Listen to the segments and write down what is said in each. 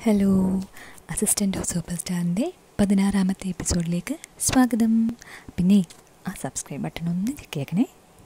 hello assistant of super സ്റ്റാറിൻ്റെ പതിനാറാമത്തെ എപ്പിസോഡിലേക്ക് സ്വാഗതം പിന്നെ ആ സബ്സ്ക്രൈബ് ബട്ടൺ ഒന്ന് ഞെക്കിയേക്കണേ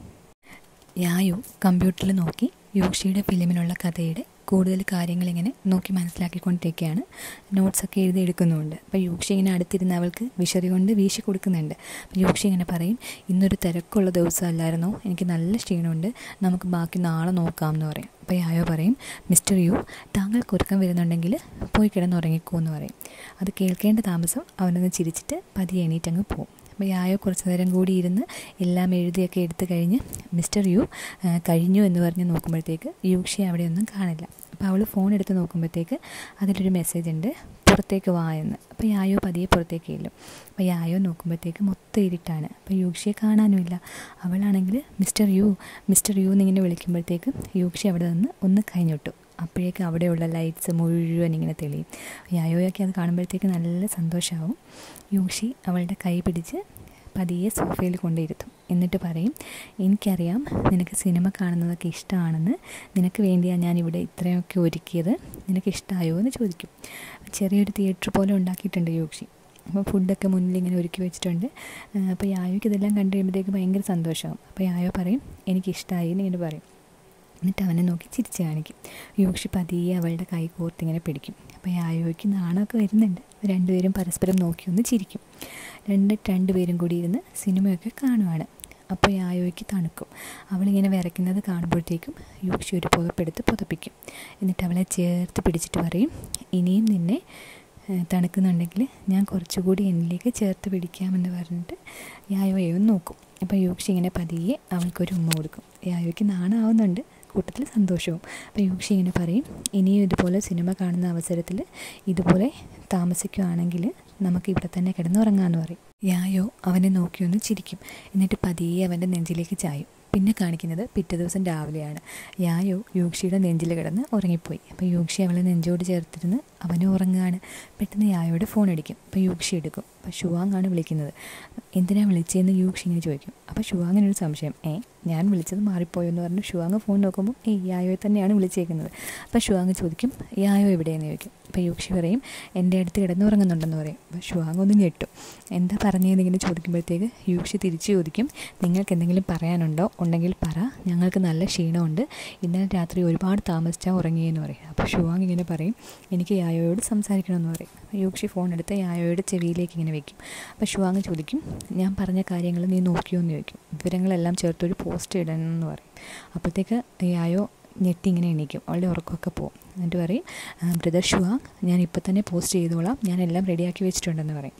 യായു കമ്പ്യൂട്ടറിൽ നോക്കി യോഷിയുടെ ഫിലിമിനുള്ള കഥയുടെ കൂടുതൽ കാര്യങ്ങൾ ഇങ്ങനെ നോക്കി മനസ്സിലാക്കിക്കൊണ്ടിരിക്കുകയാണ് നോട്ട്സൊക്കെ എഴുതി എടുക്കുന്നുമുണ്ട് അപ്പോൾ യോക്ഷി ഇങ്ങനെ അടുത്തിരുന്ന് അവൾക്ക് വിശറി കൊണ്ട് വീശി കൊടുക്കുന്നുണ്ട് അപ്പോൾ യോക്ഷി ഇങ്ങനെ പറയും ഇന്നൊരു തിരക്കുള്ള ദിവസമല്ലായിരുന്നോ എനിക്ക് നല്ല ക്ഷീണമുണ്ട് നമുക്ക് ബാക്കി നാളെ നോക്കാം എന്ന് പറയും അപ്പോൾ യായോ പറയും മിസ്റ്റർ യു താങ്കൾക്ക് ഒരുക്കം വരുന്നുണ്ടെങ്കിൽ പോയി കിടന്നുറങ്ങിക്കോ എന്ന് പറയും അത് കേൾക്കേണ്ട താമസം അവനൊന്ന് ചിരിച്ചിട്ട് പതിയെ എണീറ്റങ്ങ് പോകും അപ്പോൾ യായോ കുറച്ച് നേരം കൂടി ഇരുന്ന് എല്ലാം എഴുതിയൊക്കെ എടുത്തു കഴിഞ്ഞ് മിസ്റ്റർ യു ആ, കഴിഞ്ഞു എന്ന് പറഞ്ഞ് നോക്കുമ്പോഴത്തേക്ക് യൂക്ഷി അവിടെയൊന്നും കാണില്ല അപ്പോൾ അവൾ ഫോൺ എടുത്ത് നോക്കുമ്പോഴത്തേക്ക് അതിലൊരു മെസ്സേജ് ഉണ്ട് പുറത്തേക്ക് വാ എന്ന് അപ്പോൾ യായോ പതിയെ പുറത്തേക്ക് ചെല്ലും അപ്പോൾ യായോ നോക്കുമ്പോഴത്തേക്ക് മൊത്തം ഇരുട്ടാണ് അപ്പോൾ യൂക്ഷിയെ കാണാനുമില്ല അവളാണെങ്കിൽ മിസ്റ്റർ യു മിസ്റ്റർ യു എന്നിങ്ങനെ വിളിക്കുമ്പോഴത്തേക്ക് യൂക്ഷി അവിടെ നിന്ന് ഒന്ന് കഴിഞ്ഞിട്ടു അപ്പോഴേക്ക് അവിടെയുള്ള ലൈറ്റ്സ് മുഴുവൻ ഇങ്ങനെ തെളിയും യായോയൊക്കെ അത് കാണുമ്പോഴത്തേക്ക് നല്ല സന്തോഷമാവും യൂഷി അവളുടെ കൈ പിടിച്ച് പതിയെ സോഫയിൽ കൊണ്ടിരുത്തും എന്നിട്ട് പറയും എനിക്കറിയാം നിനക്ക് സിനിമ കാണുന്നതൊക്കെ ഇഷ്ടമാണെന്ന് നിനക്ക് വേണ്ടിയാണ് ഞാൻ ഇവിടെ ഇത്രയൊക്കെ ഒരുക്കിയത് നിനക്ക് ഇഷ്ടമായോ എന്ന് ചോദിക്കും ചെറിയൊരു തിയേറ്റർ പോലെ ഉണ്ടാക്കിയിട്ടുണ്ട് യോക്ഷി അപ്പോൾ ഫുഡൊക്കെ മുന്നിൽ ഇങ്ങനെ ഒരുക്കി വെച്ചിട്ടുണ്ട് ആ, അപ്പോൾ യായോയ്ക്ക് ഇതെല്ലാം കണ്ടു കഴിയുമ്പോഴത്തേക്ക് ഭയങ്കര സന്തോഷമാവും അപ്പോൾ യായോ പറയും എനിക്കിഷ്ടമായി എന്ന് ഇങ്ങനെ പറയും എന്നിട്ട് അവനെ നോക്കി ചിരിച്ച് കാണിക്കും യോക്ഷി പതിയെ അവളുടെ കൈ കോർത്തിങ്ങനെ പിടിക്കും അപ്പോൾ യായോയ്ക്ക് നാണമൊക്കെ വരുന്നുണ്ട് രണ്ടുപേരും പരസ്പരം നോക്കി ഒന്ന് ചിരിക്കും രണ്ട് രണ്ടുപേരും കൂടി ഇരുന്ന് സിനിമയൊക്കെ കാണുവാണ് അപ്പോൾ യായോയ്ക്ക് തണുക്കും അവളിങ്ങനെ വിറയ്ക്കുന്നത് കാണുമ്പോഴത്തേക്കും യോക്ഷി ഒരു പുതപ്പെടുത്ത് പുതപ്പിക്കും എന്നിട്ട് അവളെ ചേർത്ത് പിടിച്ചിട്ട് പറയും ഇനിയും നിന്നെ ഏഹ്, തണുക്കുന്നുണ്ടെങ്കിൽ ഞാൻ കുറച്ചുകൂടി എന്നിലേക്ക് ചേർത്ത് പിടിക്കാമെന്ന് പറഞ്ഞിട്ട് യായോയെ ഒന്ന് നോക്കും അപ്പോൾ യോക്ഷി ഇങ്ങനെ പതിയെ അവൾക്കൊരു ഉമ്മ കൊടുക്കും യായോയ്ക്ക് നാണാവുന്നുണ്ട് കൂട്ടത്തിൽ സന്തോഷവും അപ്പോൾ യോക്ഷി ഇങ്ങനെ പറയും ഇനിയും ഇതുപോലെ സിനിമ കാണുന്ന അവസരത്തിൽ ഇതുപോലെ താമസിക്കുകയാണെങ്കിൽ നമുക്ക് ഇവിടെ തന്നെ കിടന്നുറങ്ങാമെന്ന് പറയും യായോ അവനെ നോക്കി ഒന്ന് ചിരിക്കും എന്നിട്ട് പതിയെ അവൻ്റെ നെഞ്ചിലേക്ക് ചായും പിന്നെ കാണിക്കുന്നത് പിറ്റേ ദിവസം രാവിലെയാണ് യായോ യൂക്ഷിയുടെ നെഞ്ചിൽ കിടന്ന് ഉറങ്ങിപ്പോയി അപ്പോൾ യൂക്ഷി അവളെ നെഞ്ചോട് ചേർത്തിരുന്ന് അവനും ഉറങ്ങുകയാണ് പെട്ടെന്ന് യായോയുടെ ഫോൺ അടിക്കും അപ്പോൾ യൂക്ഷി എടുക്കും അപ്പോൾ ഷുവാങ് ആണ് വിളിക്കുന്നത് എന്തിനാണ് വിളിച്ചതെന്ന് യൂക്ഷി ഇങ്ങനെ ചോദിക്കും അപ്പോൾ ഷുവാങ്ങിനൊരു സംശയം ഏ ഞാൻ വിളിച്ചത് മാറിപ്പോയോ എന്ന് പറഞ്ഞ് ഷുവാങ് ഫോൺ നോക്കുമ്പോൾ ഏയ് യായോയെ തന്നെയാണ് വിളിച്ചേക്കുന്നത് അപ്പോൾ ഷുവാങ് ചോദിക്കും യായോ എവിടെയെന്ന് ചോദിക്കും അപ്പോൾ യൂക്ഷി പറയും എൻ്റെ അടുത്ത് കിടന്നുറങ്ങുന്നുണ്ടെന്ന് പറയും അപ്പോൾ ഷുവാങ് ഒന്ന് ഞെട്ടും എന്താ പറഞ്ഞതെന്ന് ഇങ്ങനെ ചോദിക്കുമ്പോഴത്തേക്ക് യൂക്ഷി തിരിച്ചു ചോദിക്കും നിങ്ങൾക്ക് എന്തെങ്കിലും പറയാനുണ്ടോ ഉണ്ടെങ്കിൽ പറ ഞങ്ങൾക്ക് നല്ല ക്ഷീണമുണ്ട് ഇന്നലെ രാത്രി ഒരുപാട് താമസിച്ചാൽ ഉറങ്ങിയെന്ന് പറയും അപ്പോൾ ഷുവാങ് ഇങ്ങനെ പറയും എനിക്ക് യായോയോട് സംസാരിക്കണമെന്ന് പറയും അപ്പോൾ യൂക്ഷി ഫോൺ എടുത്ത് യായോയുടെ ചെവിയിലേക്ക് ഇങ്ങനെ വെക്കും അപ്പോൾ ഷുവാങ് ചോദിക്കും ഞാൻ പറഞ്ഞ കാര്യങ്ങൾ നീ നോക്കിയോ എന്ന് ചോദിക്കും വിവരങ്ങളെല്ലാം ചേർത്തൊരു പോസ്റ്റ് ഇടണമെന്ന് പറയും അപ്പോഴത്തേക്ക് യായോ ഞെട്ടി ഇങ്ങനെ എണീക്കും അവളുടെ ഉറക്കമൊക്കെ പോകും എന്നിട്ട് പറയും ബ്രദർ ഷുവാങ് ഞാൻ ഇപ്പോൾ തന്നെ പോസ്റ്റ് ചെയ്തോളാം ഞാൻ എല്ലാം റെഡിയാക്കി വെച്ചിട്ടുണ്ടെന്ന് പറയും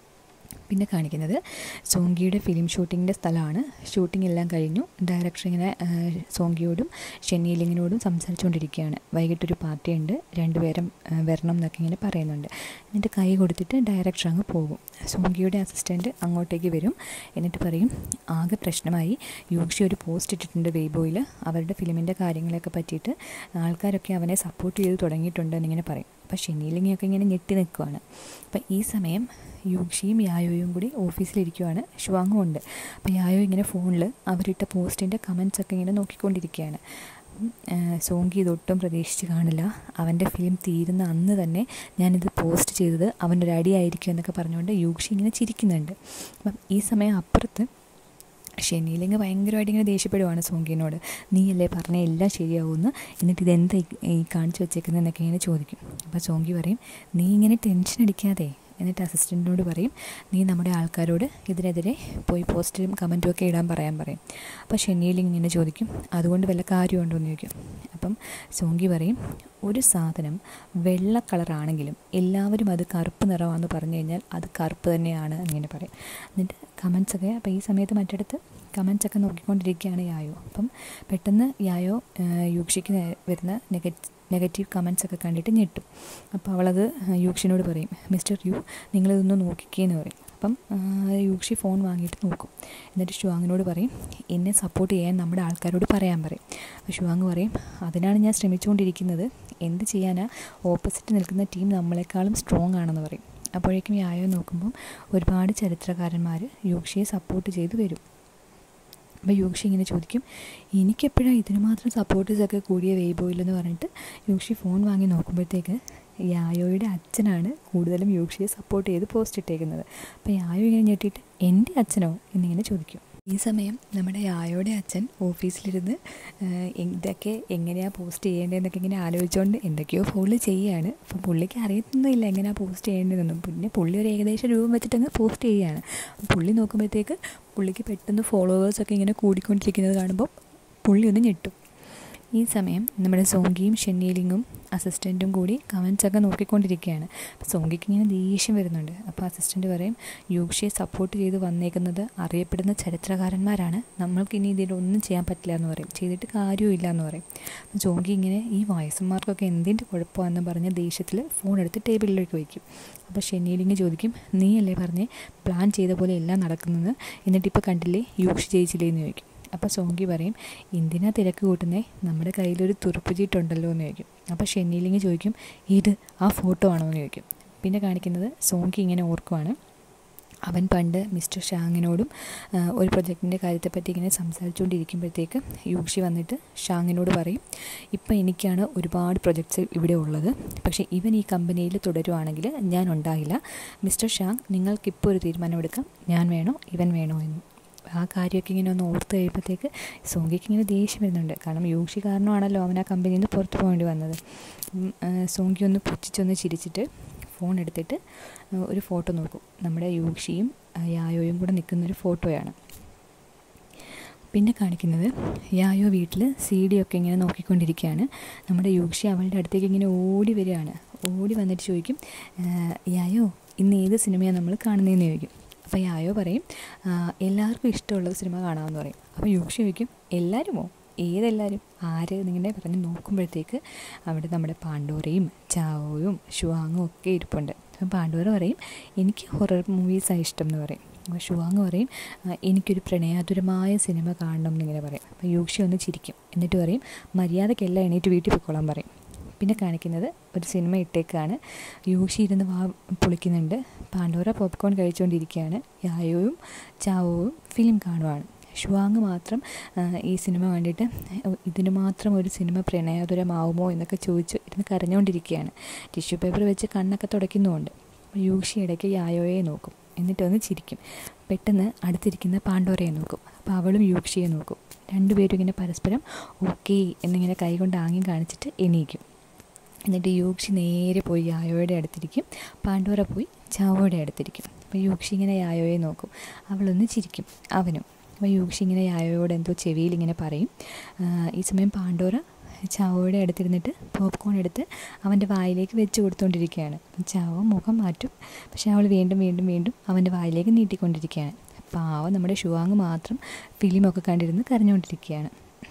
പിന്നെ കാണിക്കുന്നത് സോങ്കിയുടെ ഫിലിം ഷൂട്ടിങ്ങിൻ്റെ സ്ഥലമാണ് ഷൂട്ടിംഗ് എല്ലാം കഴിഞ്ഞു ഡയറക്ടർ ഇങ്ങനെ ആ, സോങ്കിയോടും ഷെന്നീലിങ്ങിനോടും സംസാരിച്ചുകൊണ്ടിരിക്കുകയാണ് വൈകിട്ടൊരു പാർട്ടി ഉണ്ട് രണ്ടുപേരും ആ, വരണം എന്നൊക്കെ ഇങ്ങനെ പറയുന്നുണ്ട് എന്നിട്ട് കൈ കൊടുത്തിട്ട് ഡയറക്ടർ അങ്ങ് പോകും സോങ്കിയുടെ അസിസ്റ്റൻറ്റ് അങ്ങോട്ടേക്ക് വരും എന്നിട്ട് പറയും ആകെ പ്രശ്നമായി യൂക്ഷി ഒരു പോസ്റ്റ് ഇട്ടിട്ടുണ്ട് വെയ്ബോയിൽ അവരുടെ ഫിലിമിൻ്റെ കാര്യങ്ങളെയൊക്കെ പറ്റിയിട്ട് ആൾക്കാരൊക്കെ അവനെ സപ്പോർട്ട് ചെയ്ത് തുടങ്ങിയിട്ടുണ്ട് എന്നിങ്ങനെ പറയും അപ്പോൾ ഷെന്നീലിങ്ങൊക്കെ ഇങ്ങനെ ഞെട്ടി നിൽക്കുവാണ് അപ്പോൾ ഈ സമയം യൂക്ഷിയും യായോയും കൂടി ഓഫീസിലിരിക്കുവാണ് ഷുവാങ്ങും ഉണ്ട് അപ്പോൾ യായോ ഇങ്ങനെ ഫോണിൽ അവരിട്ട പോസ്റ്റിൻ്റെ കമൻസ് ഒക്കെ ഇങ്ങനെ നോക്കിക്കൊണ്ടിരിക്കുകയാണ് അപ്പം, ആ, സോങ്കി ഇതൊട്ടും പ്രതീക്ഷിച്ച് കാണില്ല അവൻ്റെ ഫിലിം തീരുന്ന അന്ന് തന്നെ ഞാനിത് പോസ്റ്റ് ചെയ്തത് അവനൊരു അടിയായിരിക്കും എന്നൊക്കെ പറഞ്ഞുകൊണ്ട് യൂക്ഷി ഇങ്ങനെ ചിരിക്കുന്നുണ്ട് അപ്പം ഈ സമയം അപ്പുറത്ത് ഷെനീലിങ് ഭയങ്കരമായിട്ട് ഇങ്ങനെ ദേഷ്യപ്പെടുവാണ് സോങ്കിനോട് നീയല്ലേ പറഞ്ഞ എല്ലാം ശരിയാവുമെന്ന് എന്നിട്ട് ഇതെന്താ ഈ- ഈ കാണിച്ചു വെച്ചേക്കുന്നതെന്നൊക്കെ ഇങ്ങനെ ചോദിക്കും അപ്പോൾ സോങ്കി പറയും നീ ഇങ്ങനെ ടെൻഷൻ അടിക്കാതെ എന്നിട്ട് അസിസ്റ്റൻറ്റിനോട് പറയും നീ നമ്മുടെ ആൾക്കാരോട് ഇതിനെതിരെ പോയി പോസ്റ്റും കമൻറ്റും ഒക്കെ ഇടാൻ പറയാൻ പറയും അപ്പോൾ ഷെന്നീലിങ് ഇങ്ങനെ ചോദിക്കും അതുകൊണ്ട് വല്ല കാര്യമുണ്ടോ എന്ന് ചോദിക്കും അപ്പം സോങ്കി പറയും ഒരു സാധനം വെള്ള കളറാണെങ്കിലും എല്ലാവരും അത് കറുപ്പ് നിറമാണെന്ന് പറഞ്ഞു കഴിഞ്ഞാൽ അത് കറുപ്പ് തന്നെയാണ് എന്നിങ്ങനെ പറയും എന്നിട്ട് കമൻസ് ഒക്കെ അപ്പോൾ ഈ സമയത്ത് മറ്റിടത്ത് കമൻസ് ഒക്കെ നോക്കിക്കൊണ്ടിരിക്കുകയാണ് യായോ അപ്പം പെട്ടെന്ന് യായോ ആ, യൂക്ഷിക്ക് നേ- വരുന്ന നെഗറ്റ് നെഗറ്റീവ് കമൻസ് ഒക്കെ കണ്ടിട്ട് ഞെട്ടും അപ്പോൾ അവളത് യൂക്ഷിനോട് പറയും മിസ്റ്റർ യു നിങ്ങളിതൊന്ന് നോക്കിക്കേന്ന് പറയും അപ്പം ആ, യൂക്ഷി ഫോൺ വാങ്ങിയിട്ട് നോക്കും എന്നിട്ട് ഷുവാങ്ങിനോട് പറയും എന്നെ സപ്പോർട്ട് ചെയ്യാൻ നമ്മുടെ ആൾക്കാരോട് പറയാൻ പറയും അപ്പോൾ ഷുവാങ് പറയും അതിനാണ് ഞാൻ ശ്രമിച്ചുകൊണ്ടിരിക്കുന്നത് എന്ത് ചെയ്യാനാ ഓപ്പോസിറ്റ് നിൽക്കുന്ന ടീം നമ്മളെക്കാളും സ്ട്രോങ് ആണെന്ന് പറയും അപ്പോഴേക്കും യായോ നോക്കുമ്പം ഒരുപാട് ചരിത്രകാരന്മാർ യൂക്ഷിയെ സപ്പോർട്ട് ചെയ്ത് വരും അപ്പോൾ യൂക്ഷി ഇങ്ങനെ ചോദിക്കും എനിക്കെപ്പോഴാണ് ഇതിന് മാത്രം സപ്പോർട്ടേഴ്സൊക്കെ കൂടിയ വെയ്ബോയിലെന്ന് പറഞ്ഞിട്ട് യൂക്ഷി ഫോൺ വാങ്ങി നോക്കുമ്പോഴത്തേക്ക് യായോയുടെ അച്ഛനാണ് കൂടുതലും യൂഷിയെ സപ്പോർട്ട് ചെയ്ത് പോസ്റ്റ് ഇട്ടേക്കുന്നത് അപ്പോൾ യായോ ഇങ്ങനെ ഞെട്ടിയിട്ട് എൻ്റെ അച്ഛനോ എന്നിങ്ങനെ ചോദിക്കും ഈ സമയം നമ്മുടെ യായോയുടെ അച്ഛൻ ഓഫീസിലിരുന്ന് ഇതൊക്കെ എങ്ങനെയാണ് പോസ്റ്റ് ചെയ്യേണ്ടതെന്നൊക്കെ ഇങ്ങനെ ആലോചിച്ചുകൊണ്ട് എന്തൊക്കെയോ ഫോണിൽ ചെയ്യുകയാണ് അപ്പം പുള്ളിക്ക് അറിയത്തൊന്നുമില്ല എങ്ങനെയാണ് പോസ്റ്റ് ചെയ്യേണ്ടതെന്നും പിന്നെ പുള്ളി ഒരു ഏകദേശം രൂപം വെച്ചിട്ടങ്ങ് പോസ്റ്റ് ചെയ്യുകയാണ് പുള്ളി നോക്കുമ്പോഴത്തേക്ക് പുള്ളിക്ക് പെട്ടെന്ന് ഫോളോവേഴ്സൊക്കെ ഇങ്ങനെ കൂടിക്കൊണ്ടിരിക്കുന്നത് കാണുമ്പോൾ പുള്ളി ഒന്ന് ഞെട്ടും ഈ സമയം നമ്മുടെ സോങ്കിയും ഷെന്നീലിങ്ങും അസിസ്റ്റൻറ്റും കൂടി കമൻസൊക്കെ നോക്കിക്കൊണ്ടിരിക്കുകയാണ് അപ്പോൾ സോങ്കിക്ക് ഇങ്ങനെ ദേഷ്യം വരുന്നുണ്ട് അപ്പോൾ അസിസ്റ്റൻറ്റ് പറയും യൂഷിയെ സപ്പോർട്ട് ചെയ്ത് വന്നേക്കുന്നത് അറിയപ്പെടുന്ന ചരിത്രകാരന്മാരാണ് നമ്മൾക്ക് ഇനി ഇതിലൊന്നും ചെയ്യാൻ പറ്റില്ല എന്ന് പറയും ചെയ്തിട്ട് കാര്യമില്ല എന്ന് പറയും അപ്പോൾ സോങ്കി ഇങ്ങനെ ഈ വയസ്സന്മാർക്കൊക്കെ എന്തിൻ്റെ കുഴപ്പമാണെന്ന് പറഞ്ഞ ദേഷ്യത്തിൽ ഫോൺ എടുത്ത് ടേബിളിലേക്ക് വയ്ക്കും അപ്പോൾ ഷെന്നീലിങ് ചോദിക്കും നീയല്ലേ പറഞ്ഞേ പ്ലാൻ ചെയ്ത പോലെ എല്ലാം നടക്കുന്നത് എന്നിട്ടിപ്പോൾ കണ്ടില്ലേ യൂഷി ജയിച്ചില്ലേ എന്ന് ചോദിക്കും അപ്പോൾ സോങ്കി പറയും എന്തിനാ തിരക്ക് കൂട്ടുന്നേ നമ്മുടെ കയ്യിലൊരു തുറുപ്പ് ചീട്ടുണ്ടല്ലോ എന്ന് ചോദിക്കും അപ്പോൾ ഷെന്നീലിങ് ചോദിക്കും ഇത് ആ ഫോട്ടോ ആണോ എന്ന് ചോദിക്കും പിന്നെ കാണിക്കുന്നത് സോങ്കി ഇങ്ങനെ ഓർക്കുവാണ് അവൻ പണ്ട് മിസ്റ്റർ ഷാങ്ങിനോടും ഒരു പ്രൊജക്റ്റിൻ്റെ കാര്യത്തെപ്പറ്റി ഇങ്ങനെ സംസാരിച്ചുകൊണ്ടിരിക്കുമ്പോഴത്തേക്ക് യൂഷി വന്നിട്ട് ഷാങ്ങിനോട് പറയും ഇപ്പം എനിക്കാണ് ഒരുപാട് പ്രൊജക്ട്സ് ഇവിടെ ഉള്ളത് പക്ഷേ ഇവൻ ഈ കമ്പനിയിൽ തുടരുവാണെങ്കിൽ ഞാൻ ഉണ്ടാകില്ല മിസ്റ്റർ ഷാങ് നിങ്ങൾക്കിപ്പോൾ ഒരു തീരുമാനമെടുക്കാം ഞാൻ വേണോ ഇവൻ വേണോ എന്ന് ആ കാര്യമൊക്കെ ഇങ്ങനെ ഒന്ന് ഓർത്ത് കഴിയുമ്പോഴത്തേക്ക് സോങ്കിക്ക് ഇങ്ങനെ ദേഷ്യം വരുന്നുണ്ട് കാരണം യൂഷി കാരണമാണല്ലോ അവൻ ആ കമ്പനിയിൽ നിന്ന് പുറത്ത് പോകേണ്ടി വന്നത് സോങ്കി ഒന്ന് പുച്ഛിച്ചൊന്ന് ചിരിച്ചിട്ട് ഫോൺ എടുത്തിട്ട് ഒരു ഫോട്ടോ നോക്കും നമ്മുടെ യൂഷിയും യായോയും കൂടെ നിൽക്കുന്നൊരു ഫോട്ടോയാണ് പിന്നെ കാണിക്കുന്നത് യായോ വീട്ടിൽ സി ഡി ഒക്കെ ഇങ്ങനെ നോക്കിക്കൊണ്ടിരിക്കുകയാണ് നമ്മുടെ യൂഷി അവളുടെ അടുത്തേക്ക് ഇങ്ങനെ ഓടി വരികയാണ് ഓടി വന്നിട്ട് ചോദിക്കും യായോ ഇന്ന് ഏത് സിനിമയാണ് നമ്മൾ കാണുന്നതെന്ന് ചോദിക്കും അപ്പോൾ യായോ പറയും എല്ലാവർക്കും ഇഷ്ടമുള്ള സിനിമ കാണാമെന്ന് പറയും അപ്പോൾ യൂഷി ചോദിക്കും എല്ലാവരുമോ ഏതെല്ലാവരും ആര് എന്നിങ്ങനെ പറഞ്ഞ് നോക്കുമ്പോഴത്തേക്ക് അവിടെ നമ്മുടെ പാണ്ഡോറയും ചാവോയും ഷുവാങ്ങും ഒക്കെ ഇരിപ്പുണ്ട് അപ്പം പാണ്ഡോറ പറയും എനിക്ക് ഹൊറർ മൂവീസാണ് ഇഷ്ടം എന്ന് പറയും അപ്പോൾ ഷുവാങ് പറയും എനിക്കൊരു പ്രണയാതുരമായ സിനിമ കാണണം എന്നിങ്ങനെ പറയും അപ്പോൾ യൂഷി ഒന്ന് ചിരിക്കും എന്നിട്ട് പറയും മര്യാദയ്ക്കെല്ലാം എണീറ്റ് വീട്ടിൽ പോയിക്കോളാൻ പറയും പിന്നെ കാണിക്കുന്നത് ഒരു സിനിമ ഇട്ടേക്കാണ് യൂഷി ഇരുന്ന് വാ പൊളിക്കുന്നുണ്ട് പാണ്ഡോറ പോപ്കോൺ കഴിച്ചുകൊണ്ടിരിക്കുകയാണ് യായോയും ചാവോവും ഫിലിം കാണുവാണ് ഷുവാങ് മാത്രം ഈ സിനിമ കണ്ടിട്ട് ഇതിന് മാത്രം ഒരു സിനിമ പ്രണയാതുരമാവുമോ എന്നൊക്കെ ചോദിച്ച് ഇരുന്ന് കരഞ്ഞുകൊണ്ടിരിക്കുകയാണ് ടിഷ്യൂ പേപ്പർ വെച്ച് കണ്ണൊക്കെ തുടയ്ക്കുന്നുമുണ്ട് യൂഷി ഇടയ്ക്ക് യായോയെ നോക്കും എന്നിട്ടൊന്ന് ചിരിക്കും പെട്ടെന്ന് അടുത്തിരിക്കുന്ന പാണ്ഡോറയെ നോക്കും അപ്പോൾ അവളും യൂഷിയെ നോക്കും രണ്ടുപേരും ഇങ്ങനെ പരസ്പരം ഓക്കേ എന്നിങ്ങനെ കൈകൊണ്ട് ആംഗ്യം കാണിച്ചിട്ട് എണീക്കും എന്നിട്ട് യൂക്ഷി നേരെ പോയി യായോയുടെ അടുത്തിരിക്കും പാണ്ഡോറ പോയി ചാവോയുടെ അടുത്തിരിക്കും അപ്പോൾ യൂക്ഷി ഇങ്ങനെ യായോയെ നോക്കും അവളൊന്ന് ചിരിക്കും അവനും അപ്പോൾ യൂക്ഷി ഇങ്ങനെ യായോയോട് എന്തോ ചെവിയിൽ ഇങ്ങനെ പറയും ഈ സമയം പാണ്ഡോറ ചാവോയുടെ അടുത്തിരുന്നിട്ട് പോപ്കോൺ എടുത്ത് അവൻ്റെ വായിലേക്ക് വെച്ച് കൊടുത്തുകൊണ്ടിരിക്കുകയാണ് ചാവോ മുഖം മാറ്റും പക്ഷെ അവൾ വീണ്ടും വീണ്ടും വീണ്ടും അവൻ്റെ വായിലേക്ക് നീട്ടിക്കൊണ്ടിരിക്കുകയാണ് പാവം നമ്മുടെ ഷുവാങ് മാത്രം ഫിലിമൊക്കെ കണ്ടിരുന്ന് കരഞ്ഞുകൊണ്ടിരിക്കുകയാണ്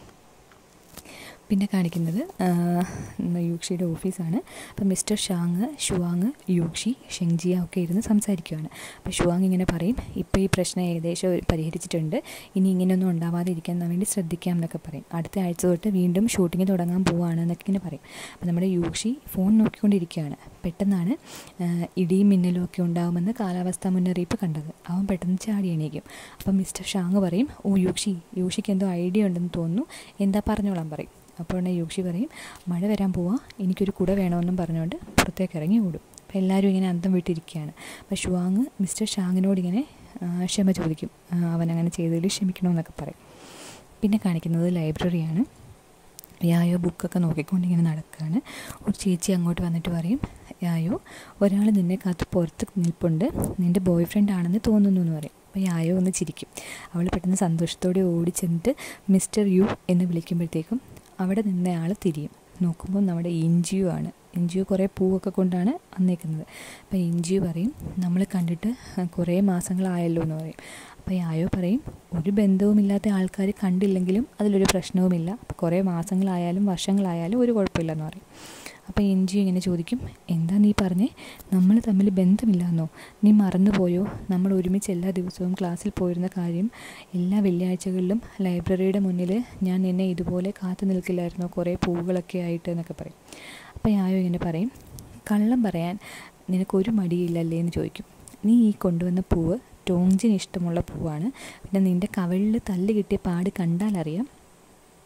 പിന്നെ കാണിക്കുന്നത് യൂക്ഷിയുടെ ഓഫീസാണ് അപ്പം mister Zhang Shuang Yuxi Zhengjia ഒക്കെ ഇരുന്ന് സംസാരിക്കുകയാണ് അപ്പോൾ ഷുവാങ് ഇങ്ങനെ പറയും ഇപ്പോൾ ഈ പ്രശ്നം ഏകദേശം പരിഹരിച്ചിട്ടുണ്ട് ഇനി ഇങ്ങനെയൊന്നും ഉണ്ടാവാതെ ഇരിക്കാൻ വേണ്ടി ശ്രദ്ധിക്കാം എന്നൊക്കെ പറയും അടുത്ത ആഴ്ച തൊട്ട് വീണ്ടും ഷൂട്ടിംഗ് തുടങ്ങാൻ പോവുകയാണ് എന്നൊക്കെ ഇങ്ങനെ പറയും അപ്പോൾ നമ്മുടെ യൂക്ഷി ഫോൺ നോക്കിക്കൊണ്ടിരിക്കുകയാണ് പെട്ടെന്നാണ് ഇടിയും മിന്നലും ഒക്കെ ഉണ്ടാകുമെന്ന് കാലാവസ്ഥാ മുന്നറിയിപ്പ് കണ്ടത് അവൻ പെട്ടെന്ന് ചാടി എണീക്കും അപ്പം മിസ്റ്റർ ഷാങ് പറയും ഓ യൂക്ഷി യൂഷിക്ക് എന്തോ ഐഡിയ ഉണ്ടെന്ന് തോന്നുന്നു എന്താ പറഞ്ഞോളാൻ പറയും അപ്പോൾ ഉടനെ യൂക്ഷി പറയും മഴ വരാൻ പോവാ എനിക്കൊരു കുട വേണമെന്നും പറഞ്ഞുകൊണ്ട് പുറത്തേക്ക് ഇറങ്ങി ഓടും അപ്പോൾ എല്ലാവരും ഇങ്ങനെ അന്തം വിട്ടിരിക്കുകയാണ് അപ്പോൾ ഷുവാങ് മിസ്റ്റർ ഷാങ്ങിനോട് ഇങ്ങനെ ക്ഷമ ചോദിക്കും അവൻ അങ്ങനെ ചെയ്തതിൽ ക്ഷമിക്കണമെന്നൊക്കെ പറയും പിന്നെ കാണിക്കുന്നത് ലൈബ്രറിയാണ് യായോ ബുക്കൊക്കെ നോക്കിക്കൊണ്ട് ഇങ്ങനെ നടക്കുകയാണ് ഒരു ചേച്ചി അങ്ങോട്ട് വന്നിട്ട് പറയും യായോ ഒരാൾ നിന്നെ കാത്ത് പുറത്ത് നിൽപ്പുണ്ട് നിൻ്റെ ബോയ് ഫ്രണ്ട് ആണെന്ന് തോന്നുന്നു എന്ന് പറയും അപ്പോൾ യായോ ഒന്ന് ചിരിക്കും അവൾ പെട്ടെന്ന് സന്തോഷത്തോടെ ഓടി ചെന്നിട്ട് മിസ്റ്റർ യു എന്ന് വിളിക്കുമ്പോഴത്തേക്കും അവിടെ നിന്നയാൾ തിരിയും നോക്കുമ്പോൾ നമ്മുടെ ഇഞ്ചിയു ആണ് ഇഞ്ചിയു കുറേ പൂവൊക്കെ കൊണ്ടാണ് വന്നേക്കുന്നത് അപ്പോൾ ഇഞ്ചിയു പറയും നമ്മൾ കണ്ടിട്ട് കുറേ മാസങ്ങളായല്ലോ എന്ന് പറയും അപ്പോൾ യായോ പറയും ഒരു ബന്ധവുമില്ലാത്ത ആൾക്കാർ കണ്ടില്ലെങ്കിലും അതിലൊരു പ്രശ്നവുമില്ല അപ്പോൾ കുറേ മാസങ്ങളായാലും വർഷങ്ങളായാലും ഒരു കുഴപ്പമില്ലെന്ന് പറയും അപ്പോൾ എൻജി ഇങ്ങനെ ചോദിക്കും എന്താ നീ പറഞ്ഞേ നമ്മൾ തമ്മിൽ ബന്ധമില്ലാന്നോ നീ മറന്നുപോയോ നമ്മൾ ഒരുമിച്ച് എല്ലാ ദിവസവും ക്ലാസ്സിൽ പോയിരുന്ന കാര്യം എല്ലാ വെള്ളിയാഴ്ചകളിലും ലൈബ്രറിയുടെ മുന്നിൽ ഞാൻ നിന്നെ ഇതുപോലെ കാത്തു നിൽക്കില്ലായിരുന്നോ കുറേ പൂവുകളൊക്കെ ആയിട്ട് എന്നൊക്കെ പറയും അപ്പോൾ ഞായോ ഇങ്ങനെ പറയും കള്ളം പറയാൻ നിനക്കൊരു മടിയില്ലല്ലേ എന്ന് ചോദിക്കും നീ ഈ കൊണ്ടുവന്ന പൂവ് ടോങ്ജിന് ഇഷ്ടമുള്ള പൂവാണ് പിന്നെ നിൻ്റെ കവളിൽ തല്ല് കിട്ടിയ പാട് കണ്ടാലറിയാം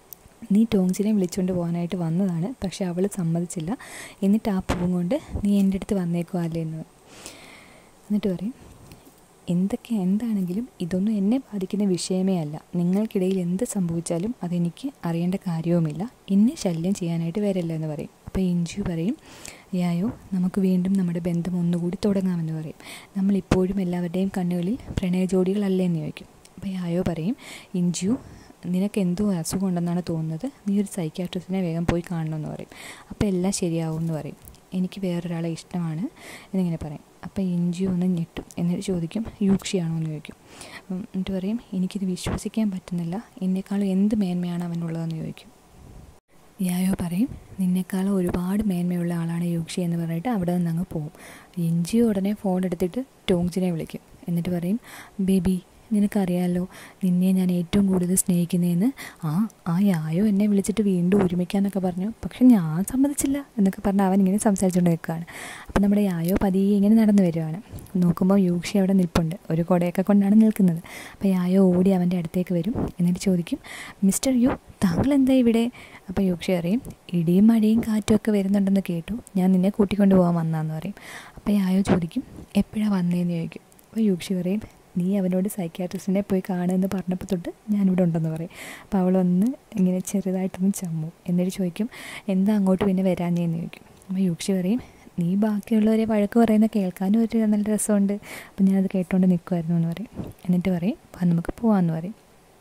നീ ടോങ്സിനെ വിളിച്ചുകൊണ്ട് പോകാനായിട്ട് വന്നതാണ് പക്ഷെ അവൾ സമ്മതിച്ചില്ല എന്നിട്ട് ആ പൂവും കൊണ്ട് നീ എൻ്റെ അടുത്ത് വന്നേക്കുവാ അല്ലേ എന്ന് എന്നിട്ട് പറയും എന്തൊക്കെ എന്താണെങ്കിലും ഇതൊന്നും എന്നെ ബാധിക്കുന്ന വിഷയമേ അല്ല നിങ്ങൾക്കിടയിൽ എന്ത് സംഭവിച്ചാലും അതെനിക്ക് അറിയേണ്ട കാര്യവുമില്ല എന്നെ ശല്യം ചെയ്യാനായിട്ട് വരില്ല എന്ന് പറയും അപ്പോൾ ഇഞ്ചു പറയും യായോ നമുക്ക് വീണ്ടും നമ്മുടെ ബന്ധം ഒന്നുകൂടി തുടങ്ങാമെന്ന് പറയും നമ്മളിപ്പോഴും എല്ലാവരുടെയും കണ്ണുകളിൽ പ്രണയജോഡികളല്ലേ എന്ന് ചോദിക്കും അപ്പോൾ യായോ പറയും ഇഞ്ചു നിനക്ക് എന്തോ അസുഖം ഉണ്ടെന്നാണ് തോന്നുന്നത് നീ ഒരു സൈക്യാട്രിസ്റ്റിനെ വേഗം പോയി കാണണമെന്ന് പറയും അപ്പോൾ എല്ലാം ശരിയാവും എന്ന് പറയും എനിക്ക് വേറൊരാളെ ഇഷ്ടമാണ് എന്നിങ്ങനെ പറയും അപ്പോൾ ഇഞ്ചി ഒന്ന് ഞെട്ടും എന്നിട്ട് ചോദിക്കും യൂക്ഷിയാണോ എന്ന് ചോദിക്കും എന്നിട്ട് പറയും എനിക്കിത് വിശ്വസിക്കാൻ പറ്റുന്നില്ല എന്നെക്കാളും എന്ത് മേന്മയാണ് അവനുള്ളതെന്ന് ചോദിക്കും യായോ പറയും നിന്നെക്കാളും ഒരുപാട് മേന്മയുള്ള ആളാണ് യൂക്ഷി എന്ന് പറഞ്ഞിട്ട് അവിടെ നിന്ന് അങ്ങ് പോവും ഇഞ്ചി ഉടനെ ഫോൺ എടുത്തിട്ട് ടോങ്സിനെ വിളിക്കും എന്നിട്ട് പറയും ബേബി നിനക്കറിയാമല്ലോ നിന്നെ ഞാൻ ഏറ്റവും കൂടുതൽ സ്നേഹിക്കുന്നതെന്ന് ആ ആ യായോ എന്നെ വിളിച്ചിട്ട് വീണ്ടും ഒരുമിക്കാന്നൊക്കെ പറഞ്ഞു പക്ഷെ ഞാൻ സമ്മതിച്ചില്ല എന്നൊക്കെ പറഞ്ഞ് അവൻ ഇങ്ങനെ സംസാരിച്ചുകൊണ്ട് നിൽക്കുകയാണ് അപ്പോൾ നമ്മുടെ യായോ പതിയെ ഇങ്ങനെ നടന്നു വരുവാണ് നോക്കുമ്പോൾ യൂക്ഷി അവിടെ നിൽപ്പുണ്ട് ഒരു കുടയൊക്കെ കൊണ്ടാണ് നിൽക്കുന്നത് അപ്പോൾ യായോ ഓടി അവൻ്റെ അടുത്തേക്ക് വരും എന്നിട്ട് ചോദിക്കും മിസ്റ്റർ യു താങ്കൾ എന്താ ഇവിടെ അപ്പോൾ യൂക്ഷി അറിയും ഇടിയും മഴയും കാറ്റും ഒക്കെ വരുന്നുണ്ടെന്ന് കേട്ടു ഞാൻ നിന്നെ കൂട്ടിക്കൊണ്ട് പോകാൻ വന്നാന്ന് പറയും അപ്പോൾ യായോ ചോദിക്കും എപ്പോഴാണ് വന്നതെന്ന് ചോദിക്കും അപ്പോൾ യൂക്ഷി പറയും നീ അവനോട് സൈക്യാട്രിസ്റ്റിനെ പോയി കാണുമെന്ന് പറഞ്ഞപ്പോൾ തൊട്ട് ഞാനിവിടെ ഉണ്ടെന്ന് പറയും അപ്പോൾ അവളൊന്ന് ഇങ്ങനെ ചെറുതായിട്ടൊന്ന് ചമ്മു എന്നിട്ട് ചോദിക്കും എന്താ അങ്ങോട്ട് പിന്നെ വരാഞ്ഞെന്ന് ചോദിക്കും അപ്പോൾ യൂക്ഷി പറയും നീ ബാക്കിയുള്ളവരെ വഴക്ക് പറയുന്ന കേൾക്കാനും ഒരു നല്ല രസമുണ്ട് അപ്പം ഞാനത് കേട്ടുകൊണ്ട് നിൽക്കുമായിരുന്നു എന്ന് പറയും എന്നിട്ട് പറയും അപ്പം നമുക്ക് പോകാമെന്ന് പറയും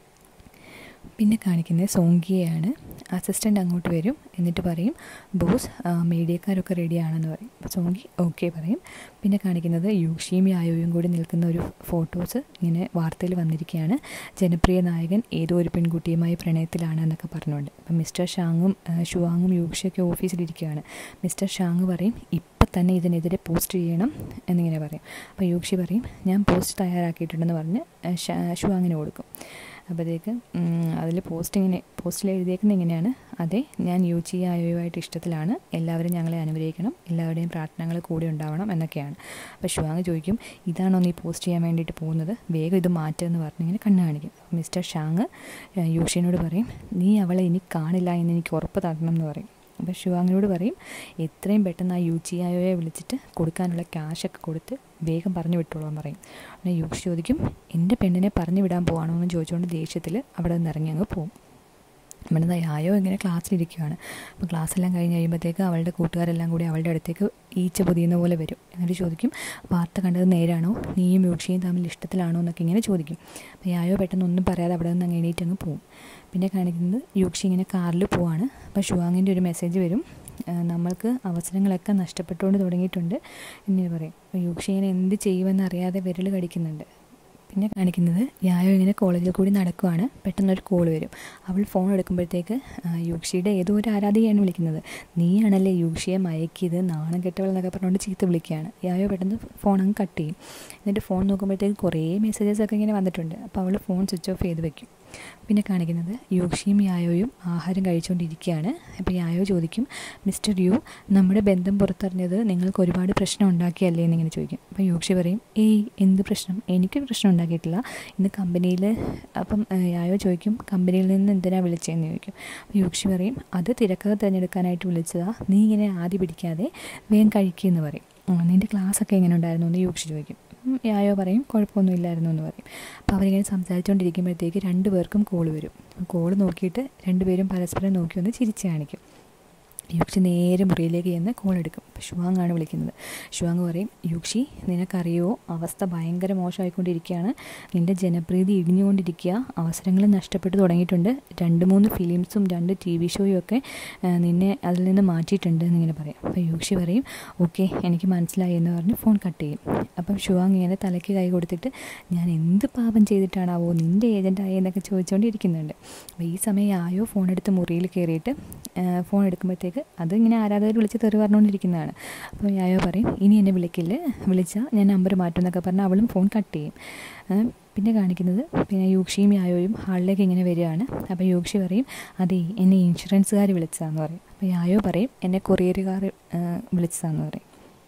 പിന്നെ കാണിക്കുന്നത് സോങ്കിയെയാണ് അസിസ്റ്റൻ്റ് അങ്ങോട്ട് വരും എന്നിട്ട് പറയും ബോസ് മീഡിയക്കാരൊക്കെ റെഡിയാണെന്ന് പറയും അപ്പോൾ സോങ്കി ഓക്കെ പറയും പിന്നെ കാണിക്കുന്നത് യൂഷിയും യായോയും കൂടി നിൽക്കുന്ന ഒരു ഫോട്ടോസ് ഇങ്ങനെ വാർത്തയിൽ വന്നിരിക്കുകയാണ് ജനപ്രിയ നായകൻ ഏതോ ഒരു പെൺകുട്ടിയുമായി പ്രണയത്തിലാണ് എന്നൊക്കെ പറഞ്ഞുകൊണ്ട് അപ്പം മിസ്റ്റർ ഷാങ്ങും ഷുവാങ്ങും യൂഷിയൊക്കെ ഓഫീസിലിരിക്കുകയാണ് മിസ്റ്റർ ഷാങ് പറയും ഇപ്പം തന്നെ ഇതിനെതിരെ പോസ്റ്റ് ചെയ്യണം എന്നിങ്ങനെ പറയും അപ്പോൾ യൂക്ഷി പറയും ഞാൻ പോസ്റ്റ് തയ്യാറാക്കിയിട്ടുണ്ടെന്ന് പറഞ്ഞ് ഷുവാങ്ങിന് കൊടുക്കും അപ്പോഴത്തേക്ക് അതിൽ പോസ്റ്റ് ഇങ്ങനെ പോസ്റ്റിൽ എഴുതിയേക്കുന്നത് ഇങ്ങനെയാണ് അതെ ഞാൻ യു ജി ആയോയുമായിട്ട് ഇഷ്ടത്തിലാണ് എല്ലാവരും ഞങ്ങളെ അനുഗ്രഹിക്കണം എല്ലാവരുടെയും പ്രാർത്ഥനകൾ കൂടെ ഉണ്ടാവണം എന്നൊക്കെയാണ് അപ്പോൾ ഷുവാങ് ചോദിക്കും ഇതാണോ നീ പോസ്റ്റ് ചെയ്യാൻ വേണ്ടിയിട്ട് പോകുന്നത് വേഗം ഇത് മാറ്റുമെന്ന് പറഞ്ഞിങ്ങനെ കണ്ണ് കാണിക്കും മിസ്റ്റർ ഷാങ് യൂഷിനോട് പറയും നീ അവളെ ഇനി കാണില്ല എന്ന് എനിക്ക് ഉറപ്പ് തരണം എന്ന് പറയും അപ്പോൾ ശിവാങ്ങിനോട് പറയും എത്രയും പെട്ടെന്ന് ആ യു ജി ആയോയെ വിളിച്ചിട്ട് കൊടുക്കാനുള്ള ക്യാഷൊക്കെ കൊടുത്ത് വേഗം പറഞ്ഞു വിട്ടോളാൻ പറയും പിന്നെ യൂക്ഷി ചോദിക്കും എൻ്റെ പെണ്ണിനെ പറഞ്ഞു വിടാൻ പോവാണോ എന്ന് ചോദിച്ചുകൊണ്ട് ദേഷ്യത്തിൽ അവിടെ നിന്ന് ഇറങ്ങി അങ്ങ് പോകും നമ്മുടെ ആയോ ഇങ്ങനെ ക്ലാസ്സിലിരിക്കുകയാണ് അപ്പോൾ ക്ലാസ്സെല്ലാം കഴിഞ്ഞ് കഴിയുമ്പോഴത്തേക്ക് അവളുടെ കൂട്ടുകാരെല്ലാം കൂടി അവളുടെ അടുത്തേക്ക് ഈച്ച പൊതിയുന്ന പോലെ വരും എന്നിട്ട് ചോദിക്കും വാർത്ത കണ്ടത് നേരാണോ നീയും യൂക്ഷിയും തമ്മിൽ ഇഷ്ടത്തിലാണോ എന്നൊക്കെ ഇങ്ങനെ ചോദിക്കും അപ്പോൾ യായോ പെട്ടെന്ന് ഒന്നും പറയാതെ അവിടെ നിന്ന് അങ്ങ് എണീറ്റ് അങ്ങ് പോകും പിന്നെ കാണിക്കുന്നത് യൂക്ഷി ഇങ്ങനെ കാറിൽ പോവാണ് അപ്പോൾ ഷുവാങ്ങിൻ്റെ ഒരു മെസ്സേജ് വരും നമ്മൾക്ക് അവസരങ്ങളൊക്കെ നഷ്ടപ്പെട്ടുകൊണ്ട് തുടങ്ങിയിട്ടുണ്ട് എന്ന് പറയും അപ്പോൾ യൂക്ഷി ഇങ്ങനെ എന്ത് ചെയ്യുമെന്ന് അറിയാതെ വിരൽ കടിക്കുന്നുണ്ട് പിന്നെ കാണിക്കുന്നത് യായോ ഇങ്ങനെ കോളേജിൽ കൂടി നടക്കുവാണ് പെട്ടെന്നൊരു കോൾ വരും അവൾ ഫോൺ എടുക്കുമ്പോഴത്തേക്ക് യൂക്ഷിയുടെ ഏതോ ഒരു ആരാധികയാണ് വിളിക്കുന്നത് നീയാണല്ലേ യൂക്ഷിയെ മയക്കിയത് നാണം കെട്ടവൾ എന്നൊക്കെ പറഞ്ഞുകൊണ്ട് ചീത്ത വിളിക്കുകയാണ് യായോ പെട്ടെന്ന് ഫോൺ അങ്ങ് കട്ട് ചെയ്യും എന്നിട്ട് ഫോൺ നോക്കുമ്പോഴത്തേക്ക് കുറേ മെസ്സേജസ് ഒക്കെ ഇങ്ങനെ വന്നിട്ടുണ്ട് അപ്പോൾ അവൾ ഫോൺ സ്വിച്ച് ഓഫ് ചെയ്ത് വെക്കും പിന്നെ കാണിക്കുന്നത് യൂക്ഷിയും യായോയും ആഹാരം കഴിച്ചുകൊണ്ടിരിക്കുകയാണ് അപ്പോൾ യായോ ചോദിക്കും മിസ്റ്റർ യു നമ്മുടെ ബന്ധം പുറത്തറിഞ്ഞത് നിങ്ങൾക്ക് ഒരുപാട് പ്രശ്നം ഉണ്ടാക്കിയല്ലേ എന്നിങ്ങനെ ചോദിക്കും അപ്പോൾ യൂക്ഷി പറയും ഏയ് എന്ത് പ്രശ്നം എനിക്ക് പ്രശ്നം ഉണ്ടാക്കിയിട്ടില്ല ഇന്ന് കമ്പനിയിൽ അപ്പം യായോ ചോദിക്കും കമ്പനിയിൽ നിന്ന് എന്തിനാണ് വിളിച്ചതെന്ന് ചോദിക്കും അപ്പോൾ യൂക്ഷി പറയും അത് തിരക്കഥ തിരഞ്ഞെടുക്കാനായിട്ട് വിളിച്ചതാ നീ ഇങ്ങനെ ആദ്യം പിടിക്കാതെ വേഗം കഴിക്കുമെന്ന് പറയും നിൻ്റെ ക്ലാസ്സൊക്കെ എങ്ങനെ ഉണ്ടായിരുന്നു എന്ന് യൂക്ഷി ചോദിക്കും യായോ പറയും കുഴപ്പമൊന്നുമില്ലായിരുന്നു എന്ന് പറയും അപ്പോൾ അവരിങ്ങനെ സംസാരിച്ചുകൊണ്ടിരിക്കുമ്പോഴത്തേക്ക് രണ്ടു പേർക്കും കോൾ വരും കോൾ നോക്കിയിട്ട് രണ്ടുപേരും പരസ്പരം നോക്കി ഒന്ന് ചിരിച്ച് കാണിക്കും യൂക്ഷി നേരെ മുറിയിലേക്ക് ചെന്ന് കോൾ എടുക്കും അപ്പോൾ ഷുവാങ്ങാണ് വിളിക്കുന്നത് ഷുവാങ് പറയും യൂക്ഷി നിനക്കറിയോ അവസ്ഥ ഭയങ്കര മോശമായിക്കൊണ്ടിരിക്കുകയാണ് നിൻ്റെ ജനപ്രീതി ഇടിഞ്ഞുകൊണ്ടിരിക്കുക അവസരങ്ങൾ നഷ്ടപ്പെട്ടു തുടങ്ങിയിട്ടുണ്ട് രണ്ട് മൂന്ന് ഫിലിംസും രണ്ട് ടി വി ഷോയും ഒക്കെ നിന്നെ അതിൽ നിന്ന് മാറ്റിയിട്ടുണ്ട് എന്നിങ്ങനെ പറയും അപ്പോൾ യൂക്ഷി പറയും ഓക്കെ എനിക്ക് മനസ്സിലായി എന്ന് പറഞ്ഞ് ഫോൺ കട്ട് ചെയ്യും അപ്പം ഷുവാങ് ഇങ്ങനെ തലയ്ക്ക് കൈ കൊടുത്തിട്ട് ഞാൻ എന്ത് പാപം ചെയ്തിട്ടാണാവോ നിൻ്റെ ഏജൻ്റായി എന്നൊക്കെ ചോദിച്ചുകൊണ്ടിരിക്കുന്നുണ്ട് അപ്പോൾ ഈ സമയം ആയോ ഫോൺ എടുത്ത് മുറിയിൽ കയറിയിട്ട് ഫോൺ എടുക്കുമ്പോഴത്തേക്ക് അതിങ്ങനെ ആരാധകർ വിളിച്ച് തെറി പറഞ്ഞുകൊണ്ടിരിക്കുന്നതാണ് അപ്പോൾ യായോ പറയും ഇനി എന്നെ വിളിക്കില്ല വിളിച്ചാൽ ഞാൻ നമ്പർ മാറ്റും എന്നൊക്കെ പറഞ്ഞാൽ അവളും ഫോൺ കട്ട് ചെയ്യും പിന്നെ കാണിക്കുന്നത് പിന്നെ യൂക്ഷിയും യായോയും ഹാളിലേക്ക് ഇങ്ങനെ വരികയാണ് അപ്പോൾ യൂക്ഷി പറയും അതെ എന്നെ ഇൻഷുറൻസുകാർ വിളിച്ചതാന്ന് പറയും അപ്പോൾ യായോ പറയും എന്നെ കൊറിയറുകാർ വിളിച്ചതാന്ന് പറയും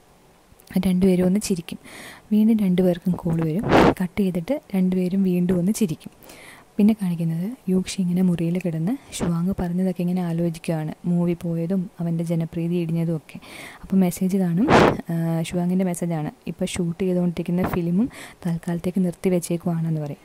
രണ്ടുപേരും ഒന്ന് ചിരിക്കും വീണ്ടും രണ്ടുപേർക്കും കോൾ വരും കട്ട് ചെയ്തിട്ട് രണ്ടുപേരും വീണ്ടും ഒന്ന് ചിരിക്കും പിന്നെ കാണിക്കുന്നത് യൂക്ഷി ഇങ്ങനെ മുറിയിൽ കിടന്ന് ഷുവാങ് പറഞ്ഞതൊക്കെ ഇങ്ങനെ ആലോചിക്കുകയാണ് മൂവി പോയതും അവൻ്റെ ജനപ്രീതി ഇടിഞ്ഞതും ഒക്കെ അപ്പോൾ മെസ്സേജ് കാണും ഷുവാങ്ങിൻ്റെ മെസ്സേജാണ് ഇപ്പോൾ ഷൂട്ട് ചെയ്തുകൊണ്ടിരിക്കുന്ന ഫിലിമും തൽക്കാലത്തേക്ക് നിർത്തി വെച്ചേക്കുവാണെന്ന് പറയും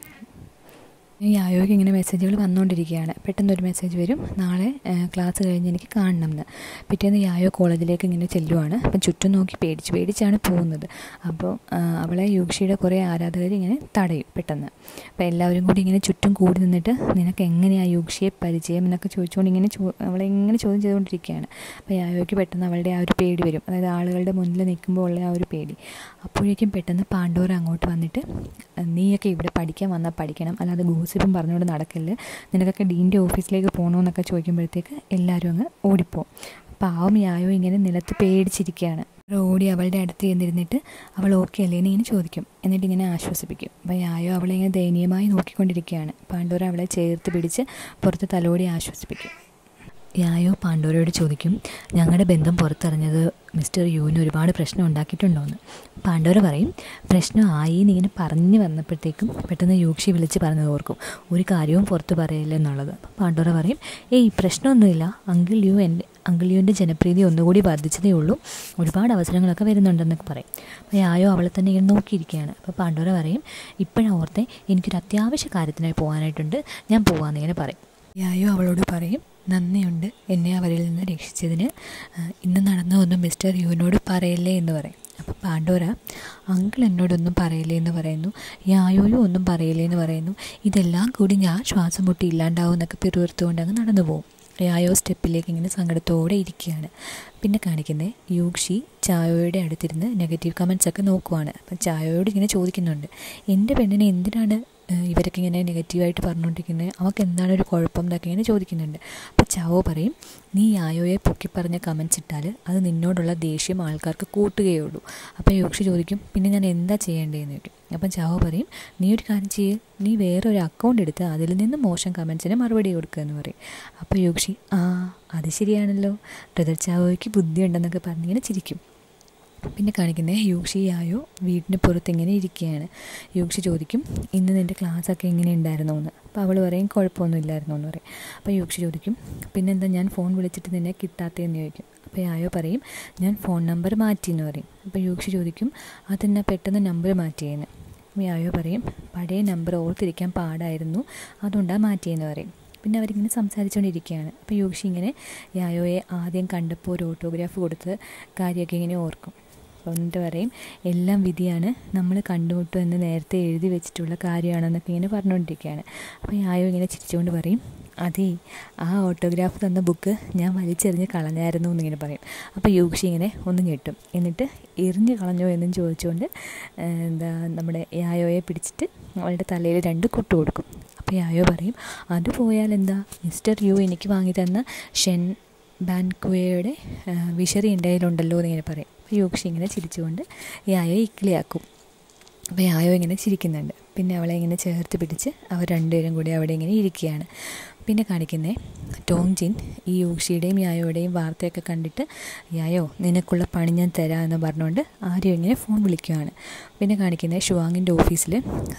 ഈ ആയോയ്ക്ക് ഇങ്ങനെ മെസ്സേജുകൾ വന്നുകൊണ്ടിരിക്കുകയാണ് പെട്ടെന്ന് ഒരു മെസ്സേജ് വരും നാളെ ക്ലാസ് കഴിഞ്ഞ് എനിക്ക് കാണണം എന്ന് പിറ്റേന്ന് യായോ കോളേജിലേക്ക് ഇങ്ങനെ ചെല്ലുവാണ് അപ്പം ചുറ്റും നോക്കി പേടിച്ച് പേടിച്ചാണ് പോകുന്നത് അപ്പോൾ അവളെ യൂക്ഷിയുടെ കുറേ ആരാധകർ ഇങ്ങനെ തടയും പെട്ടെന്ന് അപ്പോൾ എല്ലാവരും കൂടി ഇങ്ങനെ ചുറ്റും കൂടി നിന്നിട്ട് നിനക്ക് എങ്ങനെയാണ് യൂക്ഷിയെ പരിചയം എന്നൊക്കെ ചോദിച്ചുകൊണ്ട് ഇങ്ങനെ ചോ അവളെ ഇങ്ങനെ ചോദ്യം ചെയ്തുകൊണ്ടിരിക്കുകയാണ് അപ്പോൾ യായോയ്ക്ക് പെട്ടെന്ന് അവളുടെ ആ ഒരു പേടി വരും അതായത് ആളുകളുടെ മുന്നിൽ നിൽക്കുമ്പോൾ ഉള്ള ആ ഒരു പേടി അപ്പോഴേക്കും പെട്ടെന്ന് പാണ്ഡോറ അങ്ങോട്ട് വന്നിട്ട് നീയൊക്കെ ഇവിടെ പഠിക്കാൻ വന്നാൽ പഠിക്കണം അല്ലാതെ ഗോസിപ്പും പറഞ്ഞുകൊണ്ട് നടക്കല്ല് നിനക്കൊക്കെ ഡീൻ്റെ ഓഫീസിലേക്ക് പോകണമെന്നൊക്കെ ചോദിക്കുമ്പോഴത്തേക്ക് എല്ലാവരും അങ്ങ് ഓടിപ്പോവും പാവം യായോ ഇങ്ങനെ നിലത്ത് പേടിച്ചിരിക്കുകയാണ് ഓടി അവളുടെ അടുത്ത് ചെന്നിരുന്നിട്ട് അവൾ ഓക്കെ അല്ലേ എന്ന് ഇങ്ങനെ ചോദിക്കും എന്നിട്ട് ഇങ്ങനെ ആശ്വസിപ്പിക്കും അപ്പോൾ യായോ അവളെ ഇങ്ങനെ ദയനീയമായി നോക്കിക്കൊണ്ടിരിക്കുകയാണ് പാണ്ഡോര അവളെ ചേർത്ത് പിടിച്ച് പുറത്ത് തലോടി ആശ്വസിപ്പിക്കും യായോ പാണ്ഡോരയോട് ചോദിക്കും ഞങ്ങളുടെ ബന്ധം പുറത്തറിഞ്ഞത് മിസ്റ്റർ യുവിന് ഒരുപാട് പ്രശ്നം ഉണ്ടാക്കിയിട്ടുണ്ടോയെന്ന് പാണ്ഡോര പറയും പ്രശ്നം ആയി എന്നിങ്ങനെ പറഞ്ഞു വന്നപ്പോഴത്തേക്കും പെട്ടെന്ന് യൂക്ഷി വിളിച്ച് പറഞ്ഞത് ഓർക്കും ഒരു കാര്യവും പുറത്ത് പറയില്ല എന്നുള്ളത് അപ്പം പാണ്ഡോര പറയും ഏയ് പ്രശ്നമൊന്നുമില്ല അങ്കിൾ യു എൻ്റെ അങ്കിൾ യുവിൻ്റെ ജനപ്രീതി ഒന്നുകൂടി വർദ്ധിച്ചതേ ഉള്ളൂ ഒരുപാട് അവസരങ്ങളൊക്കെ വരുന്നുണ്ടെന്നൊക്കെ പറയും അപ്പോൾ യായോ അവളെ തന്നെ ഇങ്ങനെ നോക്കിയിരിക്കുകയാണ് അപ്പോൾ പാണ്ഡോര പറയും ഇപ്പോഴാണ് ഓർത്തെ എനിക്കൊരു അത്യാവശ്യ കാര്യത്തിനായി പോകാനായിട്ടുണ്ട് ഞാൻ പോകാമെന്നിങ്ങനെ പറയും യായോ അവളോട് പറയും നന്ദിയുണ്ട് എന്നെ അവരിൽ നിന്ന് രക്ഷിച്ചതിന് ഇന്ന് നടന്ന ഒന്നും മിസ്റ്റർ യുവിനോട് പറയല്ലേ എന്ന് പറയും അപ്പോൾ പാണ്ഡോര അങ്കിൾ എന്നോടൊന്നും പറയില്ലേ എന്ന് പറയുന്നു യായോയും ഒന്നും പറയില്ലേ എന്ന് പറയുന്നു ഇതെല്ലാം കൂടി ഞാൻ ശ്വാസം മുട്ടി ഇല്ലാണ്ടാവും എന്നൊക്കെ പിറുവിറുത്തുകൊണ്ട് അങ്ങ് നടന്നു പോകും യായോ സ്റ്റെപ്പിലേക്ക് ഇങ്ങനെ സങ്കടത്തോടെ ഇരിക്കുകയാണ് പിന്നെ കാണിക്കുന്നത് യൂക്ഷി ചായോയുടെ അടുത്തിരുന്ന് നെഗറ്റീവ് കമൻസ് ഒക്കെ നോക്കുവാണ് അപ്പം ചായോയോട് ഇങ്ങനെ ചോദിക്കുന്നുണ്ട് എൻ്റെ പെണ്ണിനെ എന്തിനാണ് ഇവരൊക്കെ ഇങ്ങനെ നെഗറ്റീവായിട്ട് പറഞ്ഞുകൊണ്ടിരിക്കുന്നത് അവൾക്ക് എന്താണ് ഒരു കുഴപ്പം എന്നൊക്കെ ഇങ്ങനെ ചോദിക്കുന്നുണ്ട് അപ്പോൾ ചാവോ പറയും നീ യായോയെ പൊക്കി പറഞ്ഞ കമൻസ് ഇട്ടാൽ അത് നിന്നോടുള്ള ദേഷ്യം ആൾക്കാർക്ക് കൂട്ടുകയുള്ളൂ അപ്പോൾ യോക്ഷി ചോദിക്കും പിന്നെ ഞാൻ എന്താ ചെയ്യേണ്ടതെന്ന് ചോദിക്കും അപ്പം ചാവോ പറയും നീ ഒരു കാര്യം ചെയ്യ് നീ വേറെ ഒരു അക്കൗണ്ട് എടുത്ത് അതിൽ നിന്ന് മോശം കമൻസിന് മറുപടി കൊടുക്കുക എന്ന് പറയും അപ്പോൾ യോക്ഷി ആ അത് ശരിയാണല്ലോ ബ്രദർ ചാവോയ്ക്ക് ബുദ്ധിയുണ്ടെന്നൊക്കെ പറഞ്ഞിങ്ങനെ ചിരിക്കും പിന്നെ കാണിക്കുന്നത് യൂക്ഷി ആയോ വീടിന് പുറത്ത് ഇങ്ങനെ ഇരിക്കുകയാണ് യൂക്ഷി ചോദിക്കും ഇന്ന് നിൻ്റെ ക്ലാസ്സൊക്കെ എങ്ങനെ ഉണ്ടായിരുന്നു എന്ന് അപ്പോൾ അവൾ പറയും കുഴപ്പമൊന്നുമില്ലായിരുന്നു എന്ന് പറയും അപ്പോൾ യൂക്ഷി ചോദിക്കും പിന്നെന്താ ഞാൻ ഫോൺ വിളിച്ചിട്ട് നിന്നെ കിട്ടാത്തതെന്ന് ചോദിക്കും അപ്പോൾ ആയോ പറയും ഞാൻ ഫോൺ നമ്പർ മാറ്റിയെന്ന് പറയും അപ്പോൾ യൂക്ഷി ചോദിക്കും അതെന്നാ പെട്ടെന്ന് നമ്പർ മാറ്റിയെന്ന് യായോ പറയും പഴയ നമ്പർ ഓർത്തിരിക്കാൻ പാടായിരുന്നു അതുകൊണ്ടാണ് മാറ്റിയെന്ന് പറയും പിന്നെ അവരിങ്ങനെ സംസാരിച്ചുകൊണ്ടിരിക്കുകയാണ് അപ്പോൾ യോഷി ഇങ്ങനെ യായോയെ ആദ്യം കണ്ടപ്പോൾ ഒരു ഓട്ടോഗ്രാഫ് കൊടുത്ത് കാര്യമൊക്കെ ഇങ്ങനെ ഓർക്കും അപ്പോൾ എന്നിട്ട് പറയും എല്ലാം വിധിയാണ് നമ്മൾ കണ്ടുമുട്ടും എന്ന് നേരത്തെ എഴുതി വെച്ചിട്ടുള്ള കാര്യമാണെന്നൊക്കെ ഇങ്ങനെ പറഞ്ഞുകൊണ്ടിരിക്കുകയാണ് അപ്പോൾ യായോ ഇങ്ങനെ ചിരിച്ചുകൊണ്ട് പറയും അതേ ആ ഓട്ടോഗ്രാഫ് തന്ന ബുക്ക് ഞാൻ വലിച്ചെറിഞ്ഞ് കളഞ്ഞായിരുന്നു എന്നിങ്ങനെ പറയും അപ്പോൾ യൂക്ഷി ഇങ്ങനെ ഒന്ന് ഞെട്ടും എന്നിട്ട് എറിഞ്ഞ് കളഞ്ഞോ എന്നും ചോദിച്ചുകൊണ്ട് എന്താ നമ്മുടെ യായോയെ പിടിച്ചിട്ട് അവളുടെ തലയിൽ രണ്ട് കൊട്ടു കൊടുക്കും അപ്പോൾ യായോ പറയും അത് പോയാൽ എന്താ മിസ്റ്റർ യു എനിക്ക് വാങ്ങി തന്ന ഷെൻ ബാൻകുവയുടെ വിഷറി എൻ്റെ കയ്യിലുണ്ടല്ലോ എന്നിങ്ങനെ പറയും അപ്പോൾ യൂക്ഷി ഇങ്ങനെ ചിരിച്ചുകൊണ്ട് യായോ ഇക്കിളിയാക്കും അപ്പോൾ യായോ ഇങ്ങനെ ചിരിക്കുന്നുണ്ട് പിന്നെ അവളെ ഇങ്ങനെ ചേർത്ത് പിടിച്ച് അവർ രണ്ടുപേരും കൂടി അവിടെ ഇങ്ങനെ ഇരിക്കുകയാണ് പിന്നെ കാണിക്കുന്നത് ടോങ് ജിൻ ഈ യൂഷിയുടെയും യായോയുടെയും വാർത്തയൊക്കെ കണ്ടിട്ട് യായോ നിനക്കുള്ള പണി ഞാൻ തരാം എന്ന് പറഞ്ഞുകൊണ്ട് ആരും ഇങ്ങനെ ഫോൺ വിളിക്കുകയാണ് പിന്നെ കാണിക്കുന്നത് ഷുവാങ്ങിൻ്റെ ഓഫീസിൽ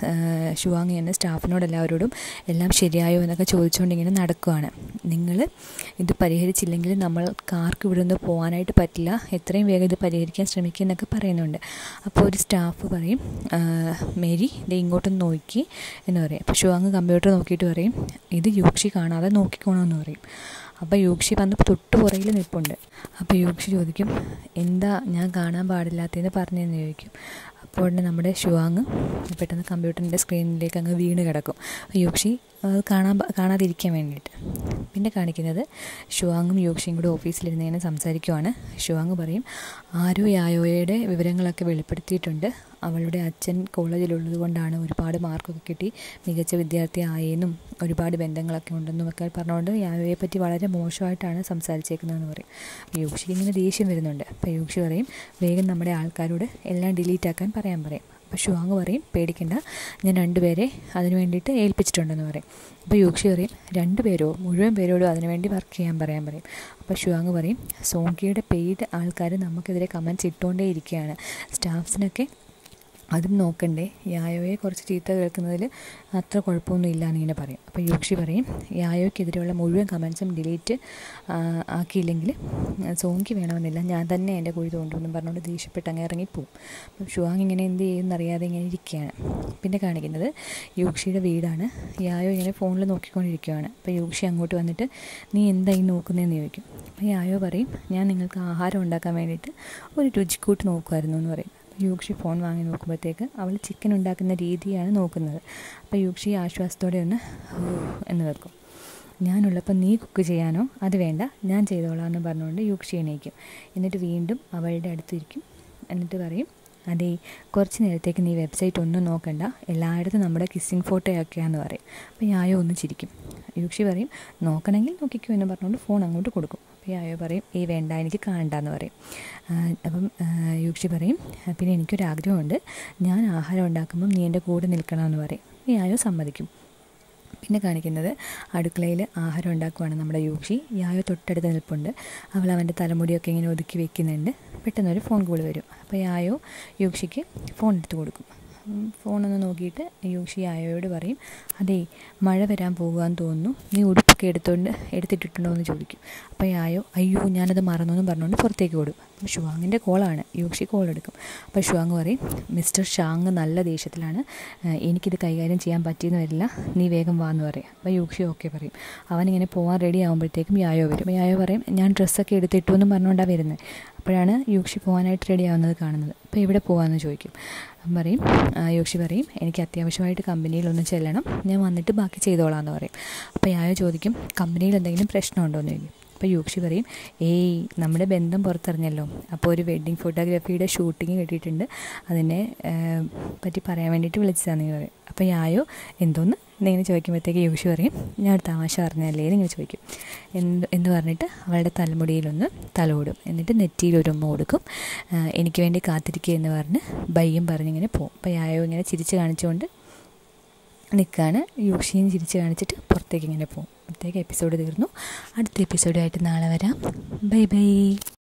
ഷുവാങ് എന്ന സ്റ്റാഫിനോട് എല്ലാവരോടും എല്ലാം ശരിയായോ എന്നൊക്കെ ചോദിച്ചുകൊണ്ട് ഇങ്ങനെ നടക്കുകയാണ് നിങ്ങൾ ഇത് പരിഹരിച്ചില്ലെങ്കിൽ നമ്മൾ കാർക്ക് ഇവിടെ നിന്ന് പോകാനായിട്ട് പറ്റില്ല എത്രയും വേഗം ഇത് പരിഹരിക്കാൻ ശ്രമിക്കുക എന്നൊക്കെ പറയുന്നുണ്ട് അപ്പോൾ ഒരു സ്റ്റാഫ് പറയും മേരി ഇത് ഇങ്ങോട്ടൊന്ന് നോക്കി എന്ന് പറയും അപ്പോൾ ഷുവാങ് കമ്പ്യൂട്ടർ നോക്കിയിട്ട് പറയും ഇത് യൂക്ഷി കാണാതെ നോക്കിക്കോണമെന്ന് പറയും അപ്പോൾ യൂക്ഷി വന്ന് തൊട്ട് പുറകിൽ നിൽപ്പുണ്ട് അപ്പോൾ യൂക്ഷി ചോദിക്കും എന്താ ഞാൻ കാണാൻ പാടില്ലാത്തതെന്ന് പറഞ്ഞതെന്ന് ചോദിക്കും അപ്പോൾ ഉടനെ നമ്മുടെ ഷുവാങ് പെട്ടെന്ന് കമ്പ്യൂട്ടറിൻ്റെ സ്ക്രീനിലേക്ക് അങ്ങ് വീണ് കിടക്കും യൂക്ഷി അത് കാണാൻ കാണാതിരിക്കാൻ വേണ്ടിയിട്ട് പിന്നെ കാണിക്കുന്നത് ഷുവാങ്ങും യൂക്ഷിയും കൂടെ ഓഫീസിലിരുന്ന് ഇങ്ങനെ സംസാരിക്കുവാണ് ഷുവാങ് പറയും ആരോ യായോയുടെ വിവരങ്ങളൊക്കെ വെളിപ്പെടുത്തിയിട്ടുണ്ട് അവളുടെ അച്ഛൻ കോളേജിലുള്ളത് കൊണ്ടാണ് ഒരുപാട് മാർക്കൊക്കെ കിട്ടി മികച്ച വിദ്യാർത്ഥി ആയെന്നും ഒരുപാട് ബന്ധങ്ങളൊക്കെ ഉണ്ടെന്നും ഒക്കെ പറഞ്ഞുകൊണ്ട് യായോയെ പറ്റി വളരെ മോശമായിട്ടാണ് സംസാരിച്ചേക്കുന്നതെന്ന് പറയും യൂക്ഷിക്ക് ഇങ്ങനെ ദേഷ്യം വരുന്നുണ്ട് അപ്പോൾ യൂക്ഷി പറയും വേഗം നമ്മുടെ ആൾക്കാരോട് എല്ലാം ഡിലീറ്റ് ആക്കാൻ പറയാൻ പറയും അപ്പോൾ ഷുവാങ് പറയും പേടിക്കണ്ട ഞാൻ രണ്ടുപേരെ അതിന് വേണ്ടിയിട്ട് ഏൽപ്പിച്ചിട്ടുണ്ടെന്ന് പറയും അപ്പോൾ യൂക്ഷി പറയും രണ്ടുപേരോ മുഴുവൻ പേരോടും അതിനുവേണ്ടി വർക്ക് ചെയ്യാൻ പറയാൻ പറയും അപ്പോൾ ഷുവാങ് പറയും സോങ്കിയുടെ പെയ്ഡ് ആൾക്കാർ നമുക്കെതിരെ കമൻറ്റ്സ് ഇട്ടുകൊണ്ടേ ഇരിക്കുകയാണ് സ്റ്റാഫ്സിനൊക്കെ അതും നോക്കണ്ടേ യായോയെ കുറച്ച് ചീത്ത കേൾക്കുന്നതിൽ അത്ര കുഴപ്പമൊന്നും ഇല്ല എന്നിങ്ങനെ പറയും അപ്പോൾ യൂക്ഷി പറയും യായോയ്ക്കെതിരെയുള്ള മുഴുവൻ കമൻസും ഡിലീറ്റ് ആക്കിയില്ലെങ്കിൽ സോങ്കി വേണമെന്നില്ല ഞാൻ തന്നെ എൻ്റെ കുഴി തോണ്ടുമെന്നും പറഞ്ഞുകൊണ്ട് ദേഷ്യപ്പെട്ട് അങ്ങ് ഇറങ്ങിപ്പോവും അപ്പം ഷുവാങ് ഇങ്ങനെ എന്ത് ചെയ്യുമെന്നറിയാതെ ഇങ്ങനെ ഇരിക്കുകയാണ് പിന്നെ കാണിക്കുന്നത് യൂക്ഷിയുടെ വീടാണ് യായോ ഇങ്ങനെ ഫോണിൽ നോക്കിക്കൊണ്ടിരിക്കുകയാണ് അപ്പോൾ യൂക്ഷി അങ്ങോട്ട് വന്നിട്ട് നീ എന്തായി നോക്കുന്നതെന്ന് ചോദിക്കും അപ്പോൾ യായോ പറയും ഞാൻ നിങ്ങൾക്ക് ആഹാരം ഉണ്ടാക്കാൻ വേണ്ടിയിട്ട് ഒരു രുചിക്കൂട്ട് നോക്കുമായിരുന്നു എന്ന് പറയും യൂക്ഷി ഫോൺ വാങ്ങി നോക്കുമ്പോഴത്തേക്ക് അവൾ ചിക്കൻ ഉണ്ടാക്കുന്ന രീതിയാണ് നോക്കുന്നത് അപ്പോൾ യൂക്ഷി ആശ്വാസത്തോടെ ഒന്ന് എന്ന് വെക്കും ഞാനുള്ളപ്പോൾ നീ കുക്ക് ചെയ്യാനോ അത് വേണ്ട ഞാൻ ചെയ്തോളാം എന്ന് പറഞ്ഞുകൊണ്ട് യൂക്ഷി എണീക്കും എന്നിട്ട് വീണ്ടും അവളുടെ അടുത്തിരിക്കും എന്നിട്ട് പറയും അതെ കുറച്ച് നേരത്തേക്ക് നീ വെബ്സൈറ്റ് ഒന്നും നോക്കണ്ട എല്ലായിടത്തും നമ്മുടെ കിസ്സിങ് ഫോട്ടോയൊക്കെയാന്ന് പറയും അപ്പോൾ യായോ ഒന്ന് ചിരിക്കും യൂക്ഷി പറയും നോക്കണമെങ്കിൽ നോക്കിക്കോ എന്ന് പറഞ്ഞുകൊണ്ട് ഫോൺ അങ്ങോട്ട് കൊടുക്കും അപ്പോൾ യായോ പറയും ഈ വേണ്ട എനിക്ക് കാണണ്ടെന്ന് പറയും അപ്പം യൂക്ഷി പറയും പിന്നെ എനിക്കൊരാഗ്രഹമുണ്ട് ഞാൻ ആഹാരം ഉണ്ടാക്കുമ്പം നീ എൻ്റെ കൂടെ നിൽക്കണമെന്ന് പറയും യായോ സമ്മതിക്കും പിന്നെ കാണിക്കുന്നത് അടുക്കളയിൽ ആഹാരം ഉണ്ടാക്കുവാണ് നമ്മുടെ യൂക്ഷി യായോ തൊട്ടടുത്ത് നിൽപ്പുണ്ട് അവൾ അവൻ്റെ തലമുടിയൊക്കെ ഇങ്ങനെ ഒതുക്കി വെക്കുന്നുണ്ട് പെട്ടെന്നൊരു ഫോൺ കോൾ വരും അപ്പോൾ യായോ യൂക്ഷിക്ക് ഫോൺ എടുത്ത് കൊടുക്കും ഫോണൊന്ന് നോക്കിയിട്ട് യൂക്ഷി യായോയോട് പറയും അതേ മഴ വരാൻ പോകുകയെന്ന് തോന്നുന്നു നീ ഉടുപ്പൊക്കെ എടുത്തുകൊണ്ട് എടുത്തിട്ടുണ്ടോ എന്ന് ചോദിക്കും അപ്പോൾ യായോ അയ്യോ ഞാനത് മറന്നു എന്ന് പറഞ്ഞുകൊണ്ട് പുറത്തേക്ക് ഓടും അപ്പോൾ ഷുവാങ്ങിൻ്റെ കോളാണ് യൂക്ഷി കോൾ എടുക്കും അപ്പോൾ ഷുവാങ് പറയും മിസ്റ്റർ ഷാങ് നല്ല ദേഷ്യത്തിലാണ് എനിക്കിത് കൈകാര്യം ചെയ്യാൻ പറ്റിയെന്ന് വരില്ല നീ വേഗം വാ എന്ന് പറയും അപ്പോൾ യൂക്ഷി ഓക്കെ പറയും അവനിങ്ങനെ പോകാൻ റെഡി ആകുമ്പോഴത്തേക്കും യായോ വരും അപ്പോൾ യായോ പറയും ഞാൻ ഡ്രസ്സൊക്കെ എടുത്തിട്ടു എന്ന് പറഞ്ഞുകൊണ്ടാണ് വരുന്നത് അപ്പോഴാണ് യൂക്ഷി പോകാനായിട്ട് റെഡി ആവുന്നത് കാണുന്നത് അപ്പോൾ എവിടെ പോകാമെന്ന് ചോദിക്കും പറയും യോക്ഷി പറയും എനിക്ക് അത്യാവശ്യമായിട്ട് കമ്പനിയിലൊന്ന് ചെല്ലണം ഞാൻ വന്നിട്ട് ബാക്കി ചെയ്തോളാം എന്ന് പറയും അപ്പോൾ യായോ ചോദിക്കും കമ്പനിയിൽ എന്തെങ്കിലും പ്രശ്നമുണ്ടോ എന്ന് ചോദിക്കും അപ്പോൾ യൂക്ഷി പറയും ഏയ് നമ്മുടെ ബന്ധം പുറത്തറിഞ്ഞല്ലോ അപ്പോൾ ഒരു വെഡ്ഡിങ് ഫോട്ടോഗ്രാഫിയുടെ ഷൂട്ടിങ് കിട്ടിയിട്ടുണ്ട് അതിനെ പറ്റി പറയാൻ വേണ്ടിയിട്ട് വിളിച്ചതാണെന്ന് പറയും അപ്പോൾ യായോ എന്തോന്ന് എന്നിങ്ങനെ ചോദിക്കുമ്പോഴത്തേക്ക് യൂഷി പറയും ഞാൻ ഒരു തമാശ പറഞ്ഞല്ലേ എന്നിങ്ങനെ ചോദിക്കും എന്ത് എന്ന് പറഞ്ഞിട്ട് അവളുടെ തലമുടിയിലൊന്ന് തലോടും എന്നിട്ട് നെറ്റിയിൽ ഒരു ഉമ്മ കൊടുക്കും എനിക്ക് വേണ്ടി കാത്തിരിക്കുക എന്ന് പറഞ്ഞ് ബയ്യും പറഞ്ഞിങ്ങനെ പോകും അപ്പോൾ യായോ ഇങ്ങനെ ചിരിച്ച് കാണിച്ചുകൊണ്ട് നിൽക്കുകയാണ് യൂഷിയും ചിരിച്ച് കാണിച്ചിട്ട് പുറത്തേക്ക് ഇങ്ങനെ പോകും അപ്പോഴത്തേക്ക് എപ്പിസോഡ് തീർന്നു അടുത്ത എപ്പിസോഡായിട്ട് നാളെ വരാം ബൈ ബൈ